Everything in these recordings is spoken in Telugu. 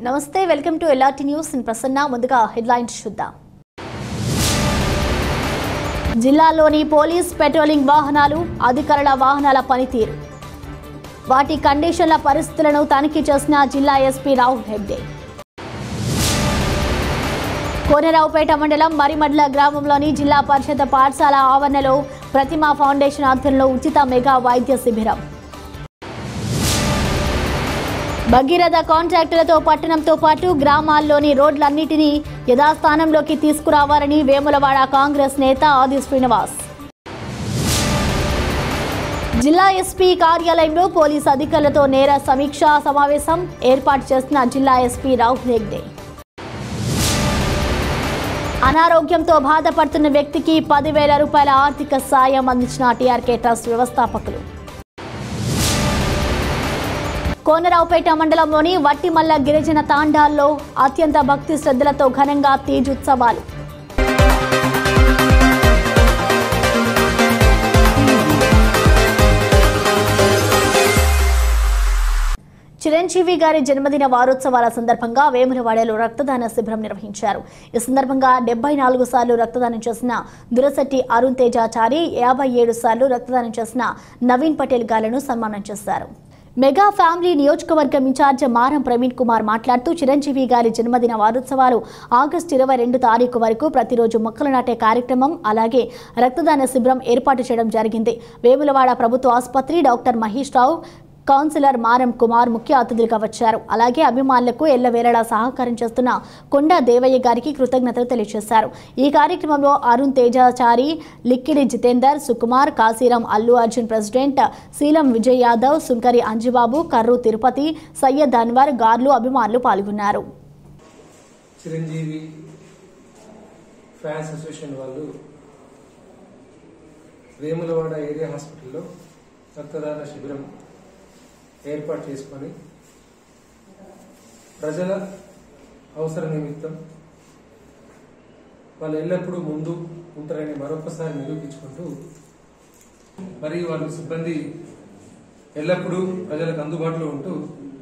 నమస్తే welcome to LRT news in Prasanna ముందుగా హెడ్లైన్స్ చూద్దాం జిల్లాలోని పోలీస్ పెట్రోలింగ్ వాహనాలు అధికారుల వాహనాల పనితీరు వాటి కండిషన్ల పరిస్థితులను తనిఖీ చేసిన జిల్లా ఎస్పీ రాహుల్ హెగ్డే కోనరావుపేట మండలం మరిమడ్ల గ్రామంలోని జిల్లా పరిషత్ పాఠశాల ఆవరణలో ప్రతిమా ఫౌండేషన్ ఆధ్వర్యంలో ఉచిత మెగా వైద్య శిబిరం భగీరథ కాంట్రాక్టులతో పట్టణంతో పాటు గ్రామాల్లోని రోడ్లన్నిటినీ యథాస్థానంలోకి తీసుకురావాలని వేములవాడ కాంగ్రెస్ నేత ఆది శ్రీనివాస్ జిల్లా ఎస్పీ కార్యాలయంలో పోలీసు అధికారులతో నేర సమీక్షా సమావేశం ఏర్పాటు చేసిన జిల్లా ఎస్పీ రాహుల్ హెగ్డే అనారోగ్యంతో బాధపడుతున్న వ్యక్తికి పదివేల రూపాయల ఆర్థిక సాయం అందించిన టీఆర్కే ట్రస్ట్ వ్యవస్థాపకులు కోనరావుపేట మండలంలోని వట్టిమల్ల గిరిజన తాండాల్లో అత్యంత భక్తి శ్రద్ధలతో ఘనంగా తీజ్ ఉత్సవాలు చిరంజీవి గారి జన్మదిన వారోత్సవాల సందర్భంగా వేములవాడలో రక్తదాన శిబిరం నిర్వహించారు ఈ సందర్భంగా డెబ్బై నాలుగు సార్లు రక్తదానం చేసిన దురసట్టి అరుణ్ తేజాచారి యాభై ఏడు సార్లు రక్తదానం చేసిన నవీన్ పటేల్ గాలను సన్మానం చేశారు మెగా ఫ్యామిలీ నియోజకవర్గం ఇన్ఛార్జ్ మారం ప్రవీణ్ కుమార్ మాట్లాడుతూ చిరంజీవి గారి జన్మదిన వారోత్సవాలు ఆగస్టు ఇరవై రెండు తారీఖు వరకు ప్రతిరోజు మొక్కలు నాటే కార్యక్రమం అలాగే రక్తదాన శిబిరం ఏర్పాటు చేయడం జరిగింది వేములవాడ ప్రభుత్వ ఆసుపత్రి డాక్టర్ మహేష్ రావు కౌన్సిలర్ మారం కుమార్ ముఖ్య అతిథులుగా వచ్చారు అలాగే అభిమానులకు ఎల్లవేళలా సహకారం చేస్తున్న కొండ దేవయ్య గారికి కృతజ్ఞతలు తెలియజేశారు ఈ కార్యక్రమంలో అరుణ్ తేజాచారి లిక్కిడి జితేందర్ సుకుమార్ కాశీరాం అల్లు అర్జున్ ప్రెసిడెంట్ శీలం విజయ్ యాదవ్ సుంకరి అంజుబాబు కర్రు తిరుపతి సయ్యద్ అన్వర్ గార్లు అభిమానులు పాల్గొన్నారు చిరంజీవి ఫ్యాన్స్ అసోసియేషన్ వాళ్ళు వేములవాడ ఏరియా హాస్పిటల్లో రక్తదాన శిబిరం ఏర్పాటు చేసుకొని ప్రజల అవసర నిమిత్తం వాళ్ళు ఎల్లప్పుడూ ముందు ఉంటారని మరొకసారి నిరూపించుకుంటూ మరియు వాళ్ళ సిబ్బంది ఎల్లప్పుడూ ప్రజలకు అందుబాటులో ఉంటూ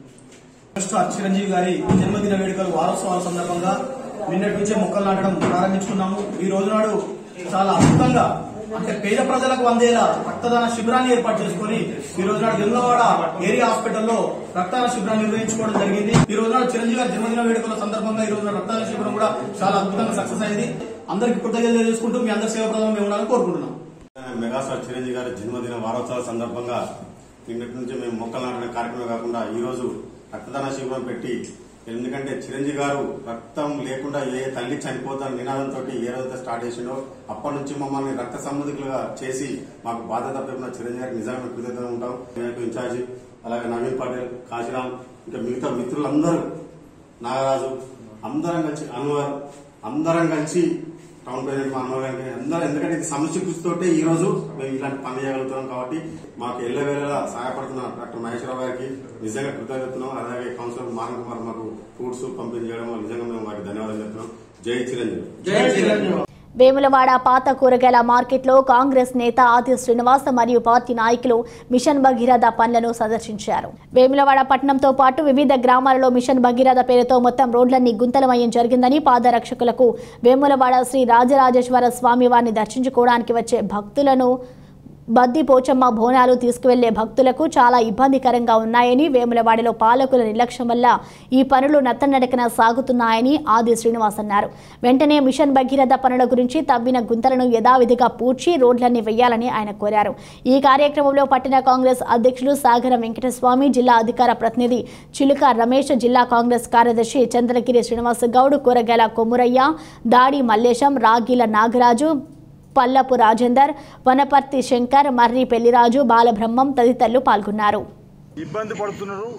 స్టార్ చిరంజీవి గారి జన్మదిన వేడుకలు వారోత్సవాల సందర్భంగా నిన్నటి నుంచే మొక్కలు నాటడం ప్రారంభించుకున్నాము ఈ రోజు నాడు చాలా అద్భుతంగా అంటే పేద ప్రజలకు అందేలా రక్తదాన శిబిరాన్ని ఏర్పాటు చేసుకుని ఈ రోజు నాడు వెమ్లవాడ ఏరియా హాస్పిటల్లో రక్తదాన శిబిరాన్ని నిర్వహించుకోవడం జరిగింది ఈ రోజు నాడు చిరంజీవి గారి జన్మదిన వేడుకల సందర్భంగా ఈ రోజు నాడు రక్తదాన శిబిరం కూడా చాలా అద్భుతంగా సక్సెస్ అయింది అందరికి కృతజ్ఞతలు చేసుకుంటూ మీ అందరి సేవప్రదం మేము ఉండాలని కోరుకుంటున్నాం మెగాస్టార్ చిరంజీవి గారి జన్మదిన వారోత్సవాల సందర్భంగా నిన్నటి నుంచి మేము మొక్కలు నాటడం కార్యక్రమం కాకుండా ఈ రోజు రక్తదాన శిబిరం పెట్టి ఎందుకంటే చిరంజీవి గారు రక్తం లేకుండా ఏ తల్లి చనిపోతారు నినాదంతో ఏ రోజైతే స్టార్ట్ చేసిండో అప్పటి నుంచి మమ్మల్ని రక్త సంబంధికులుగా చేసి మాకు బాధ్యత పెరిగిన చిరంజీవి గారికి నిజంగా మేము కృతజ్ఞతగా ఉంటాం నాకు ఇన్ఛార్జి అలాగే నవీన్ పటేల్ కాశీరామ్ ఇంకా మిగతా మిత్రులందరూ నాగరాజు అందరం కలిసి అన్వర్ అందరం కలిసి టౌన్ ప్రెసిడెంట్ మా అన్వర్ గారికి అందరం ఎందుకంటే ఇది సమస్య కృషితోటే ఈ రోజు మేము ఇలాంటి పని చేయగలుగుతున్నాం కాబట్టి మాకు ఎల్లవేళలా సహాయపడుతున్న డాక్టర్ మహేశ్వరరావు గారికి నిజంగా కృతజ్ఞతలు అలాగే కౌన్సిలర్ మారన్ కుమార్ మాకు ఫ్రూట్స్ పంపిణీ చేయడం వల్ల నిజంగా మేము వారికి ధన్యవాదాలు చెప్తున్నాం జై చిరంజీవి జై చిరంజీవి వేములవాడ పాత కూరగాయల మార్కెట్లో కాంగ్రెస్ నేత ఆది శ్రీనివాస్ మరియు పార్టీ నాయకులు మిషన్ భగీరథ పనులను సందర్శించారు వేములవాడ పట్టణంతో పాటు వివిధ గ్రామాలలో మిషన్ భగీరథ పేరుతో మొత్తం రోడ్లన్నీ గుంతలమయం జరిగిందని పాదరక్షకులకు వేములవాడ శ్రీ రాజరాజేశ్వర స్వామి వారిని దర్శించుకోవడానికి వచ్చే భక్తులను బద్ది పోచమ్మ బోనాలు తీసుకువెళ్లే భక్తులకు చాలా ఇబ్బందికరంగా ఉన్నాయని వేములవాడలో పాలకుల నిర్లక్ష్యం వల్ల ఈ పనులు నత్తనడకన సాగుతున్నాయని ఆది శ్రీనివాస్ అన్నారు వెంటనే మిషన్ భగీరథ పనుల గురించి తవ్విన గుంతలను యథావిధిగా పూడ్చి రోడ్లన్నీ వేయాలని ఆయన కోరారు ఈ కార్యక్రమంలో పట్టణ కాంగ్రెస్ అధ్యక్షులు సాగర వెంకటస్వామి జిల్లా అధికార ప్రతినిధి చిలుక రమేష్ జిల్లా కాంగ్రెస్ కార్యదర్శి చంద్రగిరి శ్రీనివాస్ గౌడ్ కూరగాయల కొమురయ్య దాడి మల్లేశం రాగిల నాగరాజు పల్లపు రాజేందర్ వనపర్తి శంకర్ మర్రి పెళ్లిరాజు బాలబ్రహ్మం తదితరులు పాల్గొన్నారు ఇబ్బంది పడుతున్నారు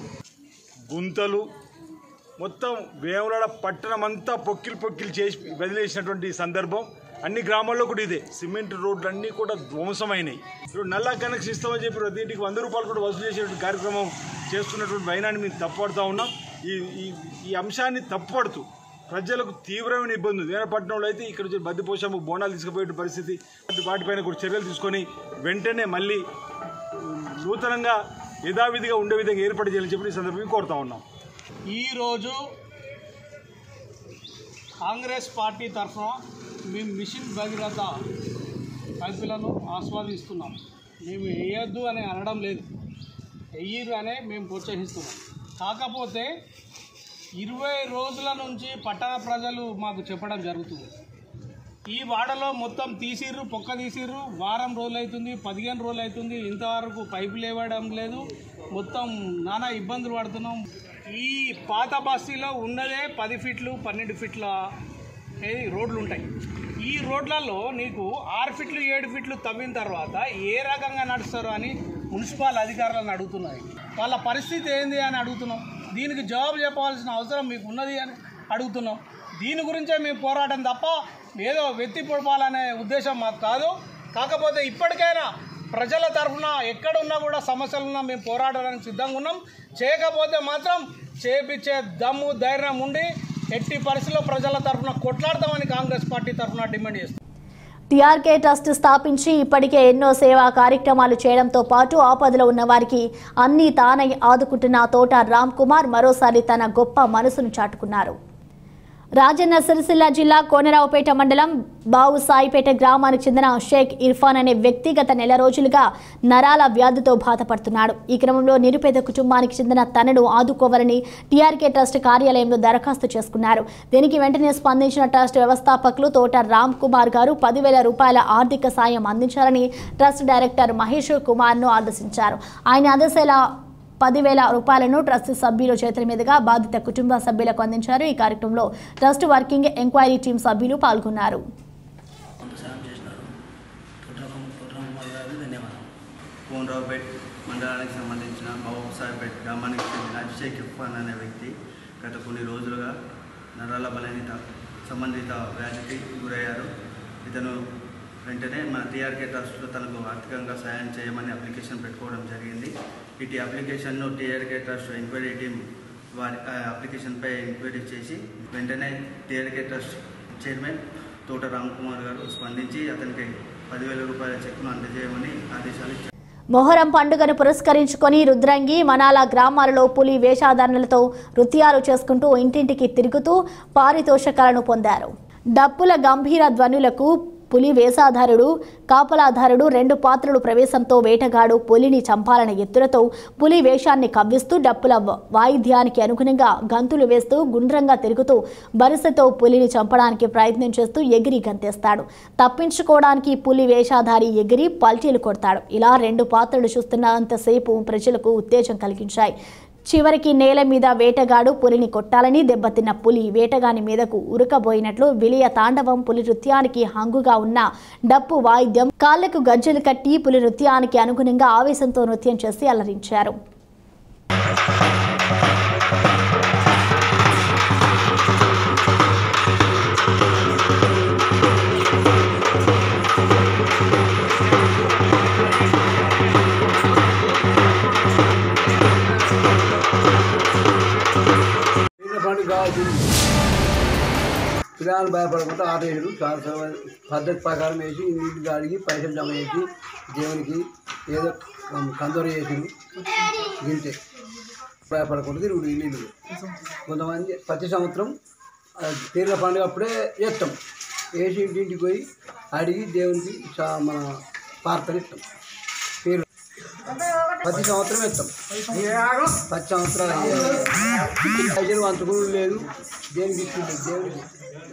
గుంతలు మొత్తం వేములాడ పట్టణం అంతా పొక్కిలు పొక్కిలు చేసి వదిలేసినటువంటి సందర్భం అన్ని గ్రామాల్లో కూడా ఇదే సిమెంట్ రోడ్లు అన్నీ కూడా ధ్వంసమైనాయి ఇప్పుడు నల్లా కనెక్షన్ ఇస్తామని చెప్పి ప్రతి ఇంటికి వంద రూపాయలు కూడా వసూలు చేసేటువంటి కార్యక్రమం చేస్తున్నటువంటి వైనాన్ని మేము తప్పుపడుతూ ఉన్నాం ఈ ఈ ఈ అంశాన్ని తప్పుపడుతూ ప్రజలకు తీవ్రమైన ఇబ్బంది ఉంది వేనపట్నంలో అయితే ఇక్కడ వచ్చి బద్దిపోషమ్మ బోనాలు తీసుకుపోయే పరిస్థితి వాటిపైన కూడా చర్యలు తీసుకొని వెంటనే మళ్ళీ నూతనంగా యథావిధిగా ఉండే విధంగా ఏర్పాటు చేయాలని చెప్పి ఈ సందర్భంగా కోరుతా ఉన్నాం ఈరోజు కాంగ్రెస్ పార్టీ తరఫున మేము మిషన్ భగీరథ పైపులను ఆస్వాదిస్తున్నాం మేము వేయొద్దు అని అనడం లేదు వెయ్యిరు అనే మేము ప్రోత్సహిస్తున్నాం కాకపోతే ఇరవై రోజుల నుంచి పట్టణ ప్రజలు మాకు చెప్పడం జరుగుతుంది ఈ వాడలో మొత్తం తీసిర్రు పొక్క తీసిర్రు వారం రోజులు అవుతుంది పదిహేను రోజులు అవుతుంది ఇంతవరకు పైపులు ఇవ్వడం లేదు మొత్తం నానా ఇబ్బందులు పడుతున్నాం ఈ పాత బస్తీలో ఉన్నదే పది ఫీట్లు పన్నెండు ఫీట్ల ఏ రోడ్లు ఉంటాయి ఈ రోడ్లలో నీకు ఆరు ఫీట్లు ఏడు ఫీట్లు తవ్విన తర్వాత ఏ రకంగా నడుస్తారు అని మున్సిపల్ అధికారులను అడుగుతున్నాయి వాళ్ళ పరిస్థితి ఏంది అని అడుగుతున్నాం దీనికి జవాబు చెప్పవలసిన అవసరం మీకు ఉన్నది అని అడుగుతున్నాం దీని గురించే మేము పోరాటం తప్ప ఏదో వెత్తి పొడపాలనే ఉద్దేశం మాకు కాదు కాకపోతే ఇప్పటికైనా ప్రజల తరఫున ఎక్కడ ఉన్నా కూడా సమస్యలున్నా మేము పోరాడడానికి సిద్ధంగా ఉన్నాం చేయకపోతే మాత్రం చేపించే దమ్ము ధైర్యం ఉండి ఎట్టి పరిస్థితుల్లో ప్రజల తరఫున కొట్లాడతామని కాంగ్రెస్ పార్టీ తరఫున డిమాండ్ చేస్తాం టీఆర్కే ట్రస్ట్ స్థాపించి ఇప్పటికే ఎన్నో సేవా కార్యక్రమాలు చేయడంతో పాటు ఆపదలో ఉన్న వారికి అన్ని తానై ఆదుకుంటున్న తోట రామ్ కుమార్ మరోసారి తన గొప్ప మనసును చాటుకున్నారు రాజన్న సిరిసిల్ల జిల్లా కోనరావుపేట మండలం బావు సాయిపేట గ్రామానికి చెందిన షేక్ ఇర్ఫాన్ అనే వ్యక్తి గత నెల రోజులుగా నరాల వ్యాధితో బాధపడుతున్నాడు ఈ క్రమంలో నిరుపేద కుటుంబానికి చెందిన తనను ఆదుకోవాలని టీఆర్కే ట్రస్ట్ కార్యాలయంలో దరఖాస్తు చేసుకున్నారు దీనికి వెంటనే స్పందించిన ట్రస్ట్ వ్యవస్థాపకులు తోట రామ్ కుమార్ గారు పదివేల రూపాయల ఆర్థిక సాయం అందించాలని ట్రస్ట్ డైరెక్టర్ మహేష్ కుమార్ను ఆదేశించారు ఆయన ఆదేశాల పదివేల రూపాయలను ట్రస్ట్ సభ్యుల చేతుల మీదుగా బాధిత కుటుంబ సభ్యులకు అందించారు ఈ కార్యక్రమంలో ట్రస్ట్ వర్కింగ్ ఎంక్వైరీ టీం సభ్యులు పాల్గొన్నారు కొంత సాయం చేసినారు కుట్రకం కుట్రకుమార్ గారికి ధన్యవాదాలు కోనరావుపేట్ మండలానికి సంబంధించిన బాబుసాహెబ్పేట్ గ్రామానికి చెందిన షేక్ ఇర్ఫాన్ అనే వ్యక్తి గత కొన్ని రోజులుగా నరాల బలహీనత సంబంధిత వ్యాధికి గురయ్యారు ఇతను వెంటనే మన టీఆర్కే ట్రస్ట్లో తనకు ఆర్థికంగా సాయం చేయమని అప్లికేషన్ పెట్టుకోవడం జరిగింది ఇటు అప్లికేషన్ను టీఆర్కే ట్రస్ట్ ఎంక్వైరీ టీం వారి ఆ అప్లికేషన్పై ఎంక్వైరీ చేసి వెంటనే టీఆర్కే ట్రస్ట్ చైర్మన్ తోట రామ్ కుమార్ గారు స్పందించి అతనికి పదివేల రూపాయల చెక్కును అందజేయమని ఆదేశాలు ఇచ్చారు మొహరం పండుగను పురస్కరించుకొని రుద్రంగి మనాల గ్రామాలలో పులి వేషాధారణలతో నృత్యాలు చేసుకుంటూ ఇంటింటికి తిరుగుతూ పారితోషకాలను పొందారు డప్పుల గంభీర ధ్వనులకు పులి వేషాధారుడు కాపలాధారుడు రెండు పాత్రలు ప్రవేశంతో వేటగాడు పులిని చంపాలనే ఎత్తులతో పులి వేషాన్ని కవ్విస్తూ డప్పుల వ- వాయిద్యానికి అనుగుణంగా గంతులు వేస్తూ గుండ్రంగా తిరుగుతూ బరిసెతో పులిని చంపడానికి ప్రయత్నం చేస్తూ ఎగిరి గంతేస్తాడు తప్పించుకోవడానికి పులి వేషాధారి ఎగిరి పల్టీలు కొడతాడు ఇలా రెండు పాత్రలు చూస్తున్నంతసేపు ప్రజలకు ఉత్తేజం కలిగించాయి చివరికి నేల మీద వేటగాడు పులిని కొట్టాలని దెబ్బతిన్న పులి వేటగాని మీదకు ఉరకబోయినట్లు విలియ తాండవం పులి నృత్యానికి హంగుగా ఉన్న డప్పు వాయిద్యం కాళ్లకు గజ్జలు కట్టి పులి నృత్యానికి అనుగుణంగా ఆవేశంతో నృత్యం చేసి అలరించారు చిన్న పండుగ కావాల్సింది పిల్లలు భయపడకుండా ఆపేసాడు చాలా సవ- పద్ధతి ప్రకారం వేసి నీళ్ళు గాడికి పైసలు జమ చేసి దేవునికి ఏదో కందరు చేసాడు గింతే భయపడకుండా తిరుగుడు నీళ్ళు కొంతమంది ప్రతి సంవత్సరం ఆ, పీర్ల పండుగ అప్పుడే వేస్తాం వేసి ఇంటింటికి పోయి అడిగి దేవునికి చా- మన ప్రార్థన ఇస్తాం పీర్లు ప్రతి సంవత్సరం వేస్తాం పది సంవత్సరాలు అయ్యాయి. పైసలు వంచుకుని లేదు దేనికి ఇస్తుంది దేవునికి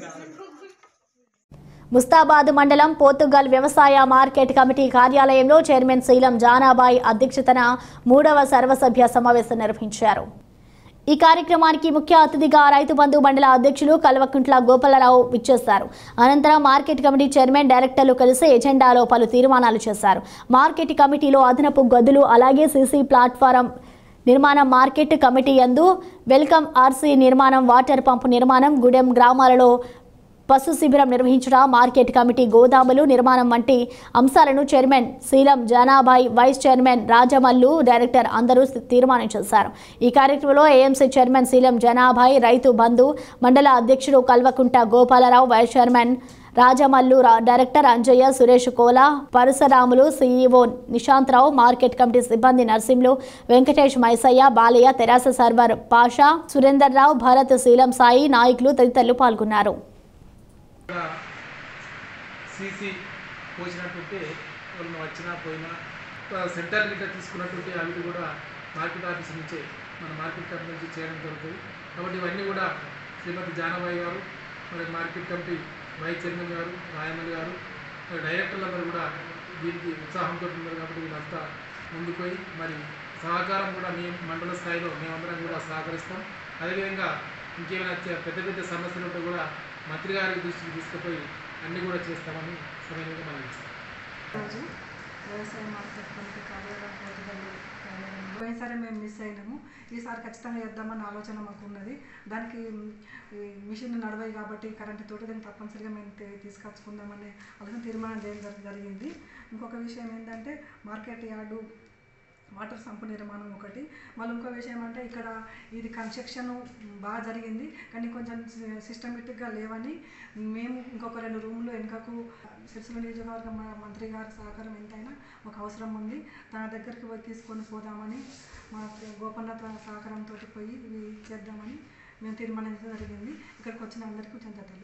ముస్తాబాద్ మండలం పోతుగల్ వ్యవసాయ మార్కెట్ కమిటీ కార్యాలయంలో చైర్మన్ శీలం జానాబాయ్ అధ్యక్షతన మూడవ సర్వసభ్య సమావేశం నిర్వహించారు ఈ కార్యక్రమానికి ముఖ్య అతిథిగా రైతు బంధు మండల అధ్యక్షులు కల్వకుంట్ల గోపాలరావు విచ్చేశారు అనంతరం మార్కెట్ కమిటీ చైర్మన్ డైరెక్టర్లు కలిసి ఎజెండాలో పలు తీర్మానాలు చేశారు మార్కెట్ కమిటీలో అదనపు గదులు అలాగే సీసీ ప్లాట్ఫారం నిర్మాణం మార్కెట్ కమిటీ యందు వెల్కమ్ ఆర్సీ నిర్మాణం వాటర్ పంపు నిర్మాణం గుడెం గ్రామాలలో పశు శిబిరం నిర్వహించడం మార్కెట్ కమిటీ గోదాములు నిర్మాణం వంటి అంశాలను chairman Sheelam Janabai vice chairman Rajamallu director అందరూ తీర్మానం చేశారు ఈ కార్యక్రమంలో ఏఎంసీ చైర్మన్ శీలం జనాభాయ్ రైతు బంధు మండల అధ్యక్షుడు కల్వకుంట గోపాలరావు వైస్ చైర్మన్ రాజమల్లు రా- director Anjaiah Suresh Kola Parasuramulu CEO Nishantharao market committee సిబ్బంది నర్సింలు వెంకటేష్ మైసయ్య బాలయ్య తెరాస సర్వర్ పాషా సురేందర్ రావు భరత్ శీలం సాయి నాయకులు తదితరులు పాల్గొన్నారు కూడా సీసీ పోసినట్టుంటే వాళ్ళు వచ్చినా పోయినా సెంటర్ గిట్ట తీసుకున్నట్టుంటే అవి కూడా మార్కెట్ ఆఫీస్ నుంచే మన మార్కెట్ కమిటీ నుంచి చేయడం జరుగుతుంది కాబట్టి ఇవన్నీ కూడా శ్రీమతి జానబాయి గారు మరి మార్కెట్ కమిటీ వైస్ చైర్మన్ గారు రాయమల్లి గారు మరి డైరెక్టర్లందరూ కూడా దీనికి ఉత్సాహంతో ఉన్నారు కాబట్టి వీళ్ళంతా ముందుకు పోయి మరి సహకారం కూడా మీ మండల స్థాయిలో మేమందరం కూడా సహకరిస్తాం అదేవిధంగా ఇంకేమైనా చే- పెద్ద పెద్ద సమస్యలు ఉంటే కూడా మంత్రి గారి దృష్టికి తీసుకుపోయి అన్నీ కూడా చేస్తామని సమయంగా మనం రోజు వ్యవసాయ మార్కెట్ కమిటీ కార్యాలయం పోతుగల్లు కార్యాలయం పోయినసారి మేము మిస్ అయినాము ఈసారి ఖచ్చితంగా చేద్దామన్న ఆలోచన మాకు ఉన్నది దానికి మ్, ఈ మిషన్ నడవాయి కాబట్టి కరెంటు తోటి దాన్ని తప్పనిసరిగా మేము తీ- తీసుకొచ్చుకుందామనే ఆలోచన తీర్మానం చేయడం జరి- జరిగింది ఇంకొక విషయం ఏంటంటే మార్కెట్ యార్డు వాటర్ సంపు నిర్మాణం ఒకటి మళ్ళీ ఇంకో విషయం అంటే ఇక్కడ ఇది కన్స్ట్రక్షన్ బాగా జరిగింది కానీ కొంచెం సిస్టమేటిక్గా లేవని మేము ఇంకొక రెండు రూమ్లు వెనుకకు సిరిసిల్ల నియోజకవర్గ మ- మంత్రి గారి సహకారం ఎంతైనా ఒక అవసరం ఉంది తన దగ్గరికి పోయి తీసుకొని పోదామని మా గోపన్నత సహకారంతో పోయి ఇవి చేద్దామని మేము తీర్మానించడం జరిగింది ఇక్కడికి వచ్చిన అందరికీ కృతజ్ఞతలు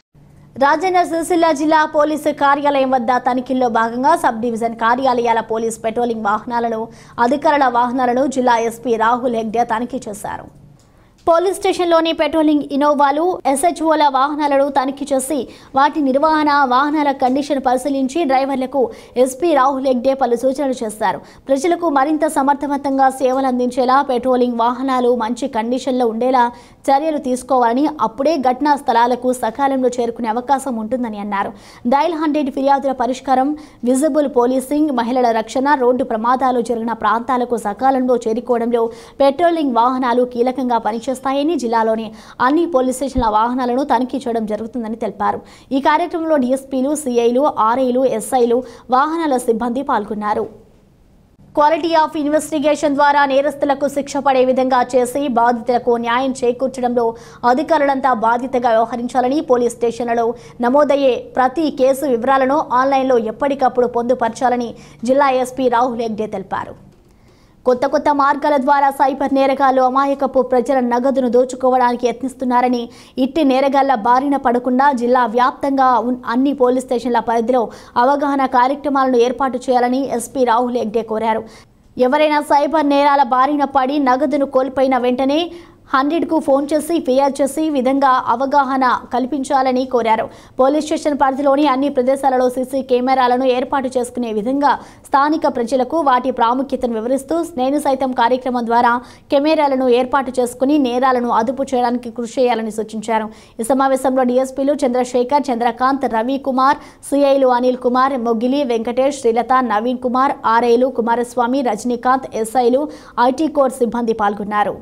రాజన్న సిరిసిల్ల జిల్లా పోలీసు కార్యాలయం వద్ద తనిఖీల్లో భాగంగా సబ్ డివిజన్ కార్యాలయాల పోలీస్ పెట్రోలింగ్ వాహనాలను అధికారుల వాహనాలను జిల్లా ఎస్పీ రాహుల్ హెగ్డే తనిఖీ చేశారు పోలీస్ స్టేషన్లోని పెట్రోలింగ్ ఇనోవాలు ఎస్హెచ్ఓల వాహనాలను తనిఖీ చేసి వాటి నిర్వహణ వాహనాల కండిషన్ పరిశీలించి డ్రైవర్లకు ఎస్పీ రాహుల్ హెగ్డే పలు సూచనలు చేశారు ప్రజలకు మరింత సమర్థవంతంగా సేవలు అందించేలా పెట్రోలింగ్ వాహనాలు మంచి కండిషన్లో ఉండేలా చర్యలు తీసుకోవాలని అప్పుడే ఘటనా స్థలాలకు సకాలంలో చేరుకునే అవకాశం ఉంటుందని అన్నారు డైల్ హండ్రెడ్ ఫిర్యాదుల పరిష్కారం విజిబుల్ పోలీసింగ్ మహిళల రక్షణ రోడ్డు ప్రమాదాలు జరిగిన ప్రాంతాలకు సకాలంలో చేరుకోవడంలో పెట్రోలింగ్ వాహనాలు కీలకంగా పనిచేస్తాయని జిల్లాలోని అన్ని పోలీస్ స్టేషన్ల వాహనాలను తనిఖీ చేయడం జరుగుతుందని తెలిపారు ఈ కార్యక్రమంలో డీఎస్పీలు సిఐలు ఆర్ఐలు ఎస్ఐలు వాహనాల సిబ్బంది పాల్గొన్నారు క్వాలిటీ ఆఫ్ ఇన్వెస్టిగేషన్ ద్వారా నేరస్తులకు శిక్ష పడే విధంగా చేసి బాధితులకు న్యాయం చేకూర్చడంలో అధికారులంతా బాధ్యతగా వ్యవహరించాలని పోలీస్ స్టేషన్లలో నమోదయ్యే ప్రతి కేసు వివరాలను ఆన్లైన్లో ఎప్పటికప్పుడు పొందుపరచాలని జిల్లా ఎస్పీ రాహుల్ హెగ్డే తెలిపారు కొత్త కొత్త మార్గాల ద్వారా సైబర్ నేరగాళ్లు అమాయకపు ప్రజల నగదును దోచుకోవడానికి యత్నిస్తున్నారని ఇట్టి నేరగాళ్ల బారిన పడకుండా జిల్లా వ్యాప్తంగా ఉన్- అన్ని పోలీస్ స్టేషన్ల పరిధిలో అవగాహన కార్యక్రమాలను ఏర్పాటు చేయాలని ఎస్పీ రాహుల్ హెగ్డే కోరారు ఎవరైనా సైబర్ నేరాల బారిన పడి నగదును కోల్పోయిన వెంటనే హండ్రెడ్కు ఫోన్ చేసి ఫిర్యాదు చేసి ఈ విధంగా అవగాహన కల్పించాలని కోరారు పోలీస్ స్టేషన్ పరిధిలోని అన్ని ప్రదేశాలలో సీసీ కెమెరాలను ఏర్పాటు చేసుకునే విధంగా స్థానిక ప్రజలకు వాటి ప్రాముఖ్యతను వివరిస్తూ నేను సైతం కార్యక్రమం ద్వారా కెమెరాలను ఏర్పాటు చేసుకుని నేరాలను అదుపు చేయడానికి కృషి చేయాలని సూచించారు ఈ సమావేశంలో డీఎస్పీలు చంద్రశేఖర్ చంద్రకాంత్ రవి కుమార్ సిఐలు అనిల్ కుమార్ మొగిలి వెంకటేష్ శ్రీలత నవీన్ కుమార్ ఆర్ఐలు కుమారస్వామి రజనీకాంత్ ఎస్ఐలు ఐటీ కోర్ సిబ్బంది పాల్గొన్నారు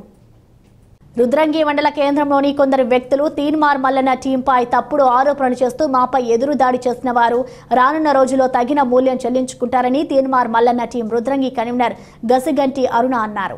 రుద్రంగి మండల కేంద్రంలోని కొందరు వ్యక్తులు తీన్మార్ మల్లన్న టీంపై తప్పుడు ఆరోపణలు చేస్తూ మాపై ఎదురు దాడి చేసిన వారు రానున్న రోజుల్లో తగిన మూల్యం చెల్లించుకుంటారని తీన్మార్ మల్లన్న టీం రుద్రంగి కన్వీనర్ గసిగంటి అరుణ అన్నారు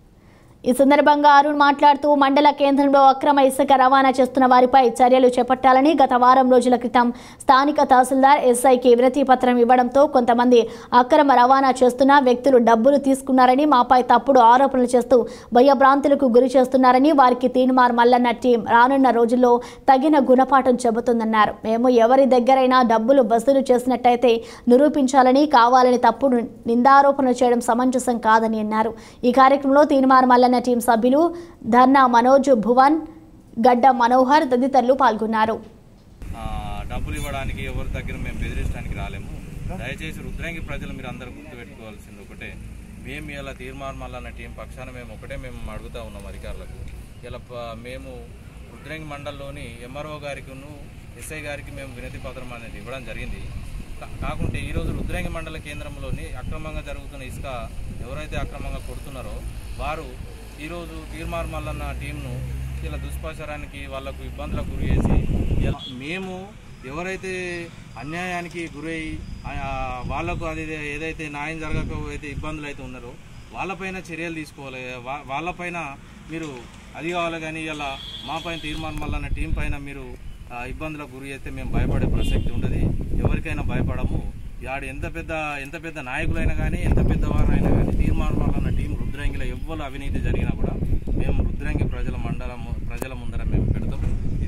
ఈ సందర్భంగా అరుణ్ మాట్లాడుతూ మండల కేంద్రంలో అక్రమ ఇసుక రవాణా చేస్తున్న వారిపై చర్యలు చేపట్టాలని గత వారం రోజుల క్రితం స్థానిక తహసీల్దార్ ఎస్ఐకి వినతి పత్రం ఇవ్వడంతో కొంతమంది అక్రమ రవాణా చేస్తున్న వ్యక్తులు డబ్బులు తీసుకున్నారని మాపై తప్పుడు ఆరోపణలు చేస్తూ భయభ్రాంతులకు గురి చేస్తున్నారని వారికి తీన్మార్ మల్లన్న టీం రానున్న రోజుల్లో తగిన గుణపాఠం చెబుతుందన్నారు మేము ఎవరి దగ్గరైనా డబ్బులు వసూలు చేసినట్టయితే నిరూపించాలని కావాలని తప్పుడు నిందారోపణలు చేయడం సమంజసం కాదని అన్నారు ఈ కార్యక్రమంలో తీన్మార్ మల్లన్న టీం సభ్యులు ధర్నా మనోజ్ భువన్ గడ్డ మనోహర్ తదితరులు పాల్గొన్నారు ఆ, డబ్బులు ఇవ్వడానికి ఎవరి దగ్గర మేము బెదిరించడానికి రాలేము దయచేసి రుద్రంగి ప్రజలు మీరు అందరూ గుర్తుపెట్టుకోవాల్సింది ఒకటే మేము ఇలా తీర్మానం మల్లన్న టీం పక్షాన మేము ఒకటే మేము అడుగుతా ఉన్నాం అధికారులకు ఇలా ప- మేము రుద్రంగి మండలంలోని ఎంఆర్ఓ గారికి ఎస్ఐ గారికి మేము వినతి పత్రం అనేది ఇవ్వడం జరిగింది కా- కాకుంటే ఈరోజు రుద్రంగి మండల కేంద్రంలోని అక్రమంగా జరుగుతున్న ఇసుక ఎవరైతే అక్రమంగా కొడుతున్నారో వారు ఈరోజు తీర్మార్ మల్లన్న టీంను ఇలా దుష్ప్రచారానికి వాళ్లకు ఇబ్బందులకు గురి చేసి ఇలా మేము ఎవరైతే అన్యాయానికి గురై ఆ, వాళ్లకు అది ఏదైతే న్యాయం జరగకపోతే ఇబ్బందులు అయితే ఉన్నారో వాళ్ళపైన చర్యలు తీసుకోవాలి వా- వాళ్ళపైన మీరు అది కావాలి కానీ ఇలా మా పైన తీర్మానం మల్లన్న టీం పైన మీరు ఆ, ఇబ్బందులకు గురి అయితే మేము భయపడే ప్రసక్తి ఉండదు ఎవరికైనా భయపడము యాడు ఎంత పెద్ద ఎంత పెద్ద నాయకులైనా కానీ ఎంత పెద్దవారైనా కానీ తీర్మానం మల్లన్న టీం రుద్రంగిలో ఎవ్వరు అవినీతి జరిగినా కూడా మేము రుద్రంగి ప్రజల మండలం ప్రజల ముందర మేము పెడతాం ఇది కంపల్సరీ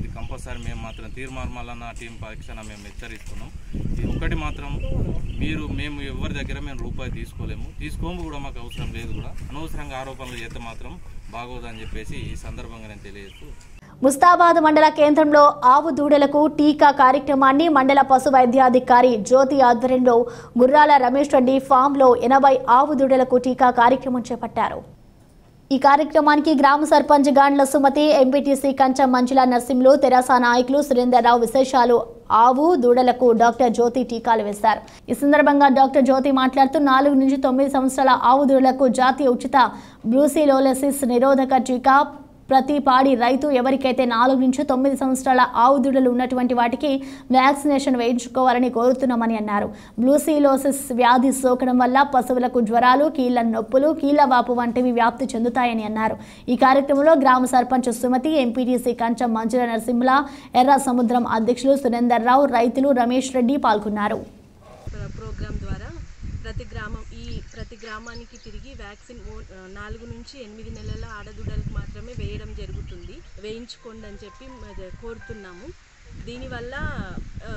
మరొకసారి మేము మాత్రం తీర్మార్మలన్న టీం పరీక్షణ మేము హెచ్చరిస్తున్నాం ఇది ఒకటి మాత్రం మీరు మేము ఎవరి దగ్గర మేము రూపాయి తీసుకోలేము తీసుకోము కూడా మాకు అవసరం లేదు కూడా అనవసరంగా ఆరోపణలు చేస్తే మాత్రం బాగోదని చెప్పేసి ఈ సందర్భంగా నేను తెలియజేస్తూ ముస్తాబాద్ మండల కేంద్రంలో ఆవు దూడలకు టీకా కార్యక్రమాన్ని మండల పశు వైద్యాధికారి జ్యోతి ఆధ్వర్యంలో గుర్రాల రమేష్ రెడ్డి ఫామ్లో ఎనభై ఆవు దూడలకు టీకా కార్యక్రమం చేపట్టారు ఈ కార్యక్రమానికి గ్రామ సర్పంచ్ గాండ్ల సుమతి ఎంపీటీసీ కంచం మంజుల నర్సింహులు తెరాస నాయకులు సురేందర్రావు విశేషాలు ఆవు దూడలకు డాక్టర్ జ్యోతి టీకాలు వేశారు ఈ సందర్భంగా డాక్టర్ జ్యోతి మాట్లాడుతూ నాలుగు నుంచి తొమ్మిది సంవత్సరాల ఆవు దూడలకు జాతీయ ఉచిత బ్లూసిలోలసిస్ నిరోధక టీకా ప్రతి పాడి రైతు ఎవరికైతే నాలుగు నుంచి తొమ్మిది సంవత్సరాల ఆవు దూడలు ఉన్నటువంటి వాటికి వ్యాక్సినేషన్ వేయించుకోవాలని కోరుతున్నామని అన్నారు బ్లూసిలోసిస్ వ్యాధి సోకడం వల్ల పశువులకు జ్వరాలు కీళ్ల నొప్పులు కీళ్ల వాపు వంటివి వ్యాప్తి చెందుతాయని అన్నారు ఈ కార్యక్రమంలో గ్రామ సర్పంచ్ సుమతి ఎంపీటీసీ కంచం మంజుల నరసింహుల ఎర్ర సముద్రం అధ్యక్షులు సురేందర్ రావు రైతులు రమేష్ రెడ్డి పాల్గొన్నారు ప్ర- ప్రోగ్రాం ద్వారా ప్రతి గ్రామం ఈ ప్రతి గ్రామానికి తిరిగి వ్యాక్సిన్ ఓ- నాలుగు నుంచి ఎనిమిది నెలల ఆడదూడలకు మాత్రమే వేయడం జరుగుతుంది వేయించుకోండి అని చెప్పి మ- కోరుతున్నాము దీనివల్ల ఆ,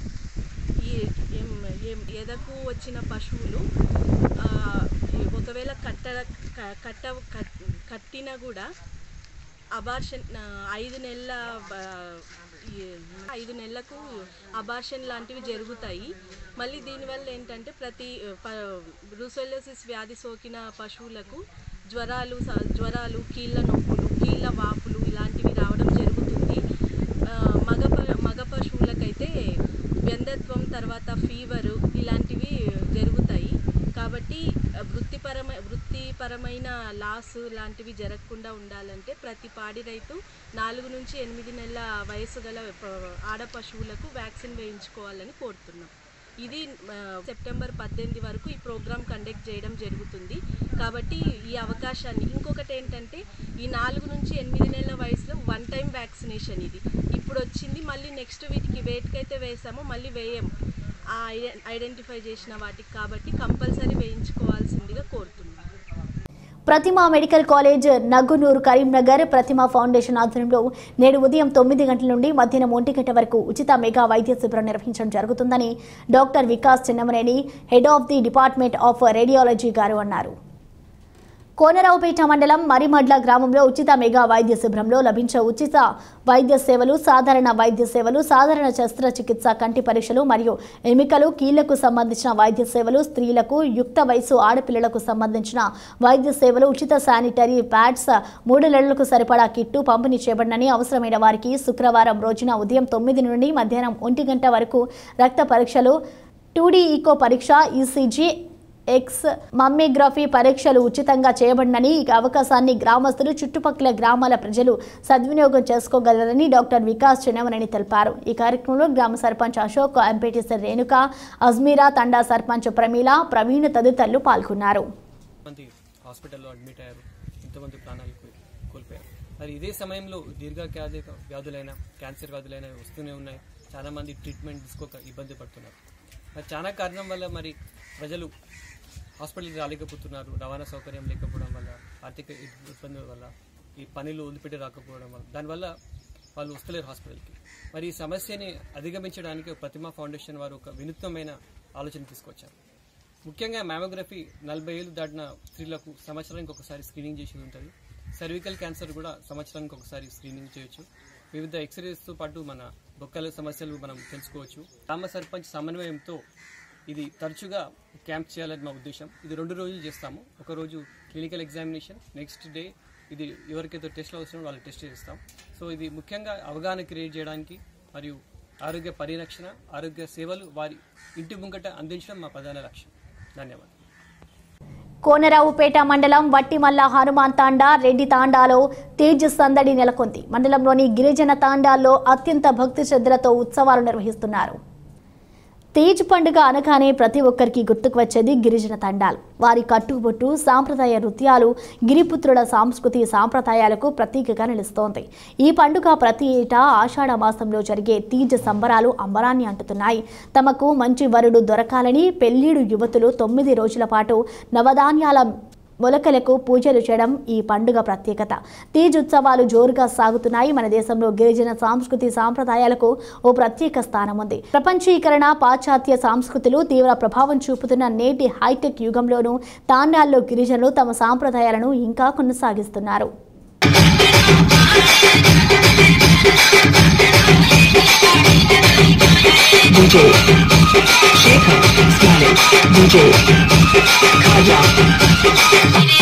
ఈ ఏం ఏం ఎదకు వచ్చిన పశువులు ఆ, ఈ ఒకవేళ కట్ట క- కట్ట కట్- కట్టినా కూడా అబార్షన్ ఆ, ఐదు నెలల ఆ, ఈ ఐదు నెలలకు అబార్షన్ లాంటివి జరుగుతాయి మళ్ళీ దీనివల్ల ఏంటంటే ప్రతి బ్రూసెలోసిస్ వ్యాధి సోకిన పశువులకు జ్వరాలు స- జ్వరాలు కీళ్ళ నొప్పులు కీళ్ళ వాపులు ఇలాంటివి రావడం జరుగుతుంది ఆ, మగ ప- మగ పశువులకైతే వ్యంధత్వం తర్వాత ఫీవరు ఇలాంటివి జరుగుతాయి కాబట్టి ఆ, వృత్తిపరమ వృత్తిపరమైన లాస్ లాంటివి జరగకుండా ఉండాలంటే ప్రతి పాడి రైతు నాలుగు నుంచి ఎనిమిది నెలల వయసు గల ప- ఆడ పశువులకు వ్యాక్సిన్ వేయించుకోవాలని కోరుతున్నాం ఇది ఆ, సెప్టెంబర్ పద్దెనిమిది వరకు ఈ ప్రోగ్రామ్ కండక్ట్ చేయడం జరుగుతుంది కాబట్టి ఈ అవకాశాన్ని ఇంకొకటి ఏంటంటే ఈ నాలుగు నుంచి ఎనిమిది నెలల వయసులో వన్ టైం వ్యాక్సినేషన్ ఇది ఇప్పుడు వచ్చింది మళ్ళీ నెక్స్ట్ వీటికి వేటికైతే వేసామో మళ్ళీ వేయము ఆ ఐడె- ఐడెంటిఫై చేసిన వాటికి కాబట్టి కంపల్సరీ వేయించుకోవాల్సిందిగా కోరుతున్నాం Prathima medical college Naggunur Karimnagar Prathima foundation ఆధ్వర్యంలో నేడు ఉదయం తొమ్మిది గంటల నుండి మధ్యాహ్నం ఒంటి గంట వరకు ఉచిత మెగా వైద్య శిబిరం నిర్వహించడం జరుగుతుందని doctor Vikas Chinnamaneni head of the department of radiology గారు అన్నారు కోనరావుపేట మండలం మరిమడ్ల గ్రామంలో ఉచిత మెగా వైద్య శిబిరంలో లభించే ఉచిత వైద్య సేవలు సాధారణ వైద్య సేవలు సాధారణ శస్త్రచికిత్స కంటి పరీక్షలు మరియు ఎముకలు కీళ్లకు సంబంధించిన వైద్య సేవలు స్త్రీలకు యుక్త వయసు ఆడపిల్లలకు సంబంధించిన వైద్య సేవలు ఉచిత శానిటరీ ప్యాడ్స్ మూడు నెలలకు సరిపడా కిట్టు పంపిణీ చేయబడినని అవసరమైన వారికి శుక్రవారం రోజున ఉదయం తొమ్మిది నుండి మధ్యాహ్నం ఒంటి గంట వరకు రక్త పరీక్షలు టూడీ ఈకో పరీక్ష ఈసీజీ ఎక్స్ మమ్మీగ్రఫీ పరీక్షలు ఉచితంగా చేయబడినని ఈ అవకాశాన్ని గ్రామస్తులు చుట్టుపక్కల గ్రామాల ప్రజలు సద్వినియోగం చేసుకోగలరని డాక్టర్ వికాస్ చిన్నమనేని తెలిపారు ఈ కార్యక్రమంలో గ్రామ సర్పంచ్ అశోక్ ఎంపీటీసీ రేణుక అజ్మీరా తండా సర్పంచ్ ప్రమీల ప్రవీణ్ తదితరులు పాల్గొన్నారు మంది హాస్పిటల్లో అడ్మిట్ అయ్యారు ఎంతోమంది ప్రాణాలు కో- కోల్పోయారు మరి ఇదే సమయంలో దీర్ఘకాలిక వ్యాధులైన క్యాన్సర్ వ్యాధులైన వస్తూనే ఉన్నాయి చాలా మంది ట్రీట్మెంట్ తీసుకోక ఇబ్బంది పడుతున్నారు మరి చాలా కారణం వల్ల మరి ప్రజలు హాస్పిటల్కి రాలేకపోతున్నారు రవాణా సౌకర్యం లేకపోవడం వల్ల ఆర్థిక ఇబ్- ఇబ్బందుల వల్ల ఈ పనులు వదిలిపెట్టి రాకపోవడం వల్ల దానివల్ల వాళ్ళు వస్తలేరు హాస్పిటల్కి మరి ఈ సమస్యని అధిగమించడానికి ప్రతిమా ఫౌండేషన్ వారు ఒక వినూత్నమైన ఆలోచన తీసుకొచ్చారు ముఖ్యంగా మ్యామోగ్రఫీ నలభై ఏళ్ళు దాటిన స్త్రీలకు సంవత్సరానికి ఒకసారి స్క్రీనింగ్ చేసేది ఉంటుంది సర్వికల్ క్యాన్సర్ కూడా సంవత్సరానికి ఒకసారి స్క్రీనింగ్ చేయొచ్చు వివిధ ఎక్స్రేస్తో పాటు మన బొక్కల సమస్యలు మనం తెలుసుకోవచ్చు గ్రామ సర్పంచ్ సమన్వయంతో ఇది తరచుగా క్యాంప్ చేయాలని మా ఉద్దేశం ఇది రెండు రోజులు చేస్తాము ఒక రోజు క్లినికల్ ఎగ్జామినేషన్ నెక్స్ట్ డే ఇది ఎవరికైతే టెస్ట్లు అవసరం వాళ్ళు టెస్ట్ చేస్తాం సో ఇది ముఖ్యంగా అవగాహన క్రియేట్ చేయడానికి మరియు ఆరోగ్య పరిరక్షణ ఆరోగ్య సేవలు వారి ఇంటి ముంగట అందించడం మా ప్రధాన లక్ష్యం ధన్యవాదాలు కోనరావుపేట మండలం వట్టిమల్ల హనుమాన్ తాండా రెడ్డి తాండాలో తేజ్ సందడి నెలకొంది మండలంలోని గిరిజన తాండాల్లో అత్యంత భక్తి శ్రద్ధలతో ఉత్సవాలు నిర్వహిస్తున్నారు తేజ్ పండుగ అనగానే ప్రతి ఒక్కరికి గుర్తుకు వచ్చేది గిరిజన తండాలు వారి కట్టుబొట్టు సాంప్రదాయ నృత్యాలు గిరిపుత్రుల సాంస్కృతి సాంప్రదాయాలకు ప్రతీకగా నిలుస్తోంది ఈ పండుగ ప్రతి ఏటా ఆషాఢ మాసంలో జరిగే తీజ్ సంబరాలు అంబరాన్ని అంటుతున్నాయి తమకు మంచి వరుడు దొరకాలని పెళ్లిడు యువతులు తొమ్మిది రోజుల పాటు నవధాన్యాల మొలకలకు పూజలు చేయడం ఈ పండుగ ప్రత్యేకత తీజ్ ఉత్సవాలు జోరుగా సాగుతున్నాయి మన దేశంలో గిరిజన సాంస్కృతి సాంప్రదాయాలకు ఓ ప్రత్యేక స్థానం ఉంది ప్రపంచీకరణ పాశ్చాత్య సంస్కృతులు తీవ్ర ప్రభావం చూపుతున్న నేటి హైటెక్ యుగంలోనూ తాండాల్లో గిరిజనులు తమ సాంప్రదాయాలను ఇంకా కొనసాగిస్తున్నారు DJ Shekhar Smiley DJ Khaja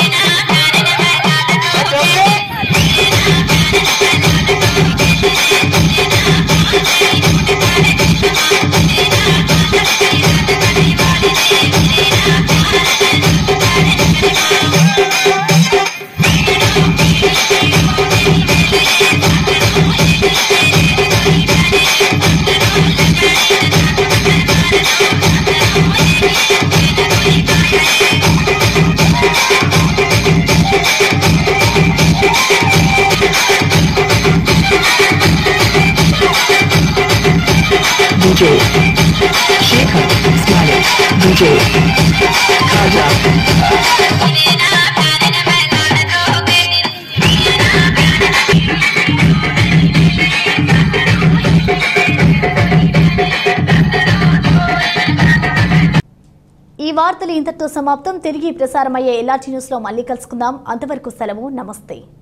DJ Shekhar Smiley DJ Khaja ఈ వార్తలు ఇంతటితో సమాప్తం తిరిగి ప్రసారమయ్యే ఎల్ఆర్టీ న్యూస్లో మళ్ళీ కలుసుకుందాం అంతవరకు సెలవు నమస్తే